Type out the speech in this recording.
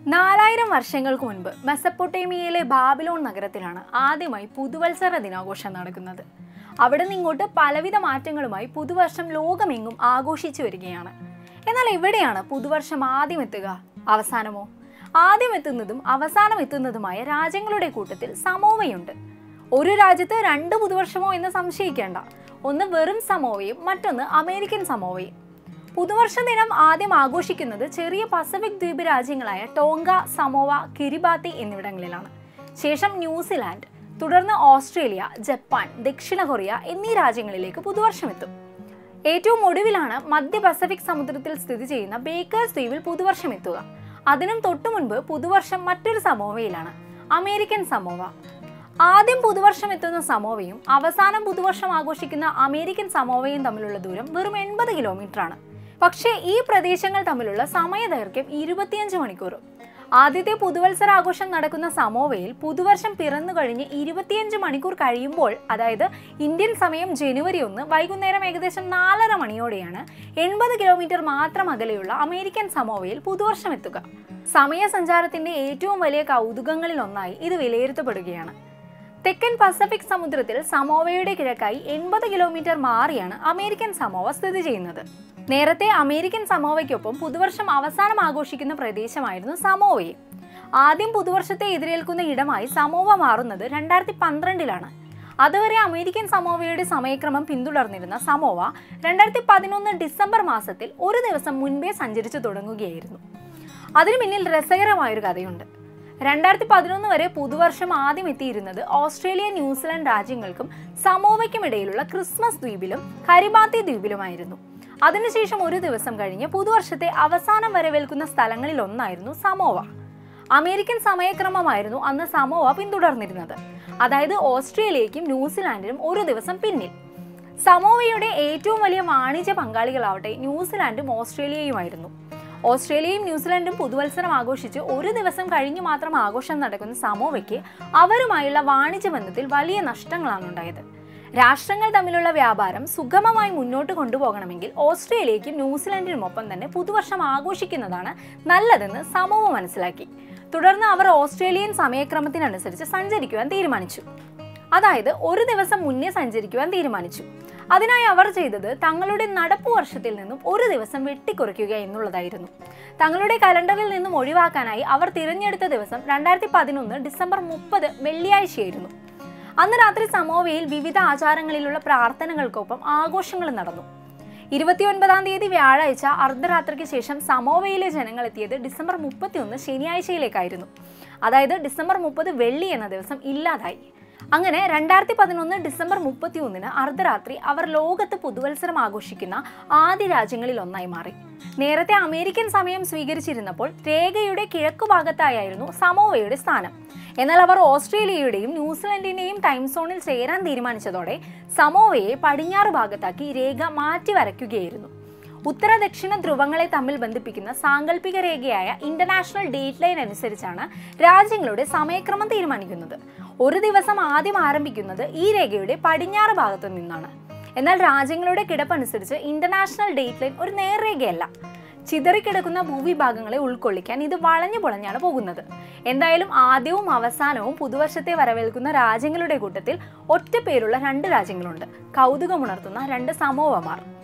നാലായിരം വർഷങ്ങൾക്ക് മുൻപ് മെസപ്പൊട്ടേമിയയിലെ ബാബിലോൺ നഗരത്തിലാണ് ആദ്യമായി പുതുവത്സര ദിനാഘോഷം നടക്കുന്നത് അവിടെ നിന്ന് ഇങ്ങോട്ട് പലവിധ മാറ്റങ്ങളുമായി പുതുവർഷം ലോകമെങ്ങും ആഘോഷിച്ചു വരികയാണ് എന്നാൽ എവിടെയാണ് പുതുവർഷം ആദ്യം എത്തുക അവസാനമോ ആദ്യം എത്തുന്നതും അവസാനം എത്തുന്നതുമായ രാജ്യങ്ങളുടെ കൂട്ടത്തിൽ സമോവയുണ്ട് ഒരു രാജ്യത്ത് രണ്ട് പുതുവർഷമോ എന്ന് സംശയിക്കേണ്ട ഒന്ന് വെറും സമോവയും മറ്റൊന്ന് അമേരിക്കൻ സമോവയും പുതുവർഷ ദിനം ആദ്യം ആഘോഷിക്കുന്നത് ചെറിയ പസഫിക് ദ്വീപ് രാജ്യങ്ങളായ ടോങ്ക സമോവ കിരിബാത്തി എന്നിവിടങ്ങളിലാണ് ശേഷം ന്യൂസിലാൻഡ് തുടർന്ന് ഓസ്ട്രേലിയ ജപ്പാൻ ദക്ഷിണ കൊറിയ എന്നീ രാജ്യങ്ങളിലേക്ക് പുതുവർഷം എത്തും ഏറ്റവും ഒടുവിലാണ് മധ്യ പസഫിക് സമുദ്രത്തിൽ സ്ഥിതി ചെയ്യുന്ന ബേക്കേഴ്സ് ദ്വീപിൽ പുതുവർഷം എത്തുക അതിനും തൊട്ടു മുൻപ് പുതുവർഷം മറ്റൊരു സമോവയിലാണ് അമേരിക്കൻ സമോവ ആദ്യം പുതുവർഷം എത്തുന്ന സമോവയും അവസാനം പുതുവർഷം ആഘോഷിക്കുന്ന അമേരിക്കൻ സമോവയും തമ്മിലുള്ള ദൂരം വെറും എൺപത് കിലോമീറ്റർ ആണ് പക്ഷേ ഈ പ്രദേശങ്ങൾ തമ്മിലുള്ള സമയദൈർഘ്യം ഇരുപത്തിയഞ്ച് മണിക്കൂറും ആദ്യത്തെ പുതുവത്സര ആഘോഷം നടക്കുന്ന സമോവയിൽ പുതുവർഷം പിറന്നു കഴിഞ്ഞ് ഇരുപത്തിയഞ്ച് മണിക്കൂർ കഴിയുമ്പോൾ അതായത് ഇന്ത്യൻ സമയം ജനുവരി ഒന്ന് വൈകുന്നേരം ഏകദേശം നാലര മണിയോടെയാണ് എൺപത് കിലോമീറ്റർ മാത്രം അകലെയുള്ള അമേരിക്കൻ സമോവയിൽ പുതുവർഷം എത്തുക സമയസഞ്ചാരത്തിന്റെ ഏറ്റവും വലിയ കൗതുകങ്ങളിൽ ഒന്നായി ഇത് വിലയിരുത്തപ്പെടുകയാണ് തെക്കൻ പസഫിക് സമുദ്രത്തിൽ സമോവയുടെ കിഴക്കായി എൺപത് കിലോമീറ്റർ മാറിയാണ് അമേരിക്കൻ സമോവ സ്ഥിതി ചെയ്യുന്നത് നേരത്തെ അമേരിക്കൻ സമോവയ്ക്കൊപ്പം പുതുവർഷം അവസാനം ആഘോഷിക്കുന്ന പ്രദേശമായിരുന്നു സമോവയും ആദ്യം പുതുവർഷത്തെ എതിരേൽക്കുന്ന ഇടമായി സമോവ മാറുന്നത് രണ്ടായിരത്തി പന്ത്രണ്ടിലാണ് അതുവരെ അമേരിക്കൻ സമോവയുടെ സമയക്രമം പിന്തുടർന്നിരുന്ന സമോവ രണ്ടായിരത്തി പതിനൊന്ന് ഡിസംബർ മാസത്തിൽ ഒരു ദിവസം മുൻപേ സഞ്ചരിച്ചു തുടങ്ങുകയായിരുന്നു അതിനു പിന്നിൽ രസകരമായൊരു കഥയുണ്ട് രണ്ടായിരത്തി പതിനൊന്ന് വരെ പുതുവർഷം ആദ്യം എത്തിയിരുന്നത് ഓസ്ട്രേലിയ ന്യൂസിലാൻഡ് രാജ്യങ്ങൾക്കും സമോവയ്ക്കും ഇടയിലുള്ള ക്രിസ്മസ് ദ്വീപിലും കരിബാത്തി ദ്വീപിലുമായിരുന്നു അതിനുശേഷം ഒരു ദിവസം കഴിഞ്ഞ് പുതുവർഷത്തെ അവസാനം വരവേൽക്കുന്ന സ്ഥലങ്ങളിൽ ഒന്നായിരുന്നു സമോവ അമേരിക്കൻ സമയക്രമമായിരുന്നു അന്ന് സമോവ പിന്തുടർന്നിരുന്നത് അതായത് ഓസ്ട്രേലിയയ്ക്കും ന്യൂസിലാൻഡിനും ഒരു ദിവസം പിന്നിൽ സമോവയുടെ ഏറ്റവും വലിയ വാണിജ്യ പങ്കാളികളാവട്ടെ ന്യൂസിലാൻഡും ഓസ്ട്രേലിയയുമായിരുന്നു ഓസ്ട്രേലിയയും ന്യൂസിലാൻഡും പുതുവത്സരം ആഘോഷിച്ച് ഒരു ദിവസം കഴിഞ്ഞു മാത്രം ആഘോഷം നടക്കുന്ന സമോവയ്ക്ക് അവരുമായുള്ള വാണിജ്യ ബന്ധത്തിൽ വലിയ നഷ്ടങ്ങളാണ് ഉണ്ടായത് രാഷ്ട്രങ്ങൾ തമ്മിലുള്ള വ്യാപാരം സുഗമമായി മുന്നോട്ട് കൊണ്ടുപോകണമെങ്കിൽ ഓസ്ട്രേലിയയ്ക്കും ന്യൂസിലാൻഡിനുമൊപ്പം തന്നെ പുതുവർഷം ആഘോഷിക്കുന്നതാണ് നല്ലതെന്ന് സമൂഹ മനസ്സിലാക്കി തുടർന്ന് അവർ ഓസ്ട്രേലിയൻ സമയക്രമത്തിനനുസരിച്ച് സഞ്ചരിക്കുവാൻ തീരുമാനിച്ചു അതായത് ഒരു ദിവസം മുന്നേ സഞ്ചരിക്കുവാൻ തീരുമാനിച്ചു അതിനായി അവർ ചെയ്തത് തങ്ങളുടെ നടപ്പു വർഷത്തിൽ നിന്നും ഒരു ദിവസം വെട്ടിക്കുറയ്ക്കുക എന്നുള്ളതായിരുന്നു തങ്ങളുടെ കലണ്ടറിൽ നിന്നും ഒഴിവാക്കാനായി അവർ തിരഞ്ഞെടുത്ത ദിവസം രണ്ടായിരത്തി പതിനൊന്ന് ഡിസംബർ മുപ്പത് വെള്ളിയാഴ്ചയായിരുന്നു അന്ന് രാത്രി സമോവയിൽ വിവിധ ആചാരങ്ങളിലുള്ള പ്രാർത്ഥനകൾക്കൊപ്പം ആഘോഷങ്ങൾ നടന്നു ഇരുപത്തിയൊൻപതാം തീയതി വ്യാഴാഴ്ച അർദ്ധരാത്രിക്ക് ശേഷം സമോവയിലെ ജനങ്ങൾ എത്തിയത് ഡിസംബർ മുപ്പത്തിയൊന്ന് ശനിയാഴ്ചയിലേക്കായിരുന്നു അതായത് ഡിസംബർ മുപ്പത് വെള്ളി എന്ന ദിവസം ഇല്ലാതായി അങ്ങനെ രണ്ടായിരത്തി പതിനൊന്ന് ഡിസംബർ മുപ്പത്തി ഒന്നിന് അർദ്ധരാത്രി അവർ ലോകത്ത് പുതുവത്സരം ആഘോഷിക്കുന്ന ആദ്യ രാജ്യങ്ങളിൽ ഒന്നായി മാറി നേരത്തെ അമേരിക്കൻ സമയം സ്വീകരിച്ചിരുന്നപ്പോൾ രേഖയുടെ കിഴക്കു ഭാഗത്തായിരുന്നു സമോവയുടെ സ്ഥാനം എന്നാൽ അവർ ഓസ്ട്രേലിയയുടെയും ന്യൂസിലൻഡിന്റെയും ടൈം സോണിൽ ചേരാൻ തീരുമാനിച്ചതോടെ സമോവയെ പടിഞ്ഞാറ് ഭാഗത്താക്കി രേഖ മാറ്റി വരയ്ക്കുകയായിരുന്നു ഉത്തര ദക്ഷിണ ധ്രുവങ്ങളെ തമ്മിൽ ബന്ധിപ്പിക്കുന്ന സാങ്കല്പിക രേഖയായ ഇന്റർനാഷണൽ ഡേറ്റ് ലൈൻ അനുസരിച്ചാണ് രാജ്യങ്ങളുടെ സമയക്രമം തീരുമാനിക്കുന്നത് ഒരു ദിവസം ആദ്യം ആരംഭിക്കുന്നത് ഈ രേഖയുടെ പടിഞ്ഞാറ് ഭാഗത്തു നിന്നാണ് എന്നാൽ രാജ്യങ്ങളുടെ കിടപ്പനുസരിച്ച് ഇന്റർനാഷണൽ ഡേറ്റ് ലൈൻ ഒരു നേർരേഖയല്ല ചിതറിക്കിടക്കുന്ന ഭൂവിഭാഗങ്ങളെ ഉൾക്കൊള്ളിക്കാൻ ഇത് വളഞ്ഞു പൊളഞ്ഞാണ് പോകുന്നത് എന്തായാലും ആദ്യവും അവസാനവും പുതുവർഷത്തെ വരവേൽക്കുന്ന രാജ്യങ്ങളുടെ കൂട്ടത്തിൽ ഒറ്റ പേരുള്ള രണ്ട് രാജ്യങ്ങളുണ്ട് കൗതുകമുണർത്തുന്ന രണ്ട് സമൂഹമാർ